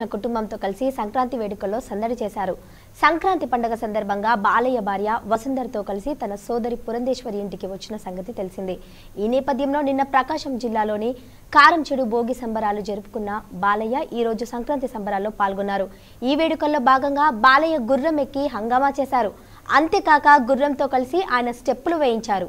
కుటుంబంతో కలిసి సంక్రాంతి వేడుకల్లో సందడి చేశారు సంక్రాంతి పండుగ సందర్భంగా బాలయ్య భార్య వసుంధరతో కలిసి తన సోదరి పురంధేశ్వరి ఇంటికి వచ్చిన సంగతి తెలిసిందే ఈ నేపథ్యంలో నిన్న ప్రకాశం జిల్లాలోని కారంచెడు భోగి సంబరాలు జరుపుకున్న బాలయ్య ఈ రోజు సంక్రాంతి సంబరాల్లో పాల్గొన్నారు ఈ వేడుకల్లో భాగంగా బాలయ్య గుర్రం ఎక్కి హంగామా చేశారు అంతేకాక గుర్రంతో కలిసి ఆయన స్టెప్పులు వేయించారు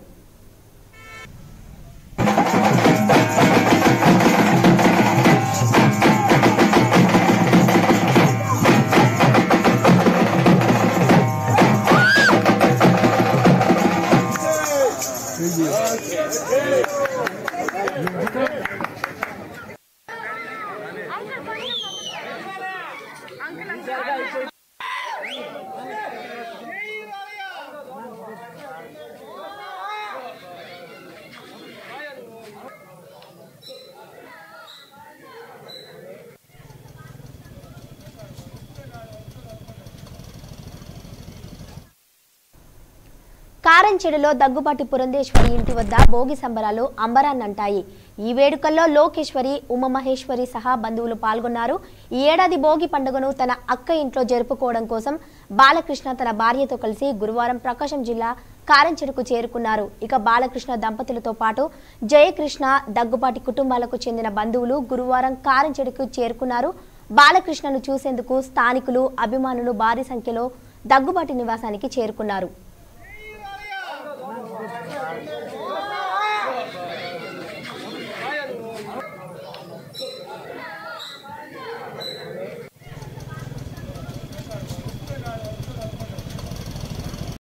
కారంచెడులో దగ్గుబాటి పురంధేశ్వరి ఇంటి వద్ద భోగి సంబరాలు అంబరాన్నంటాయి ఈ వేడుకల్లో లోకేశ్వరి ఉమామహేశ్వరి సహా బంధువులు పాల్గొన్నారు ఈ ఏడాది భోగి పండుగను తన అక్క ఇంట్లో జరుపుకోవడం కోసం బాలకృష్ణ తన భార్యతో కలిసి గురువారం ప్రకాశం జిల్లా కారంచెడుకు చేరుకున్నారు ఇక బాలకృష్ణ దంపతులతో పాటు జయకృష్ణ దగ్గుబాటి కుటుంబాలకు చెందిన బంధువులు గురువారం కారంచెడుకు చేరుకున్నారు బాలకృష్ణను చూసేందుకు స్థానికులు అభిమానులు భారీ సంఖ్యలో దగ్గుబాటి నివాసానికి చేరుకున్నారు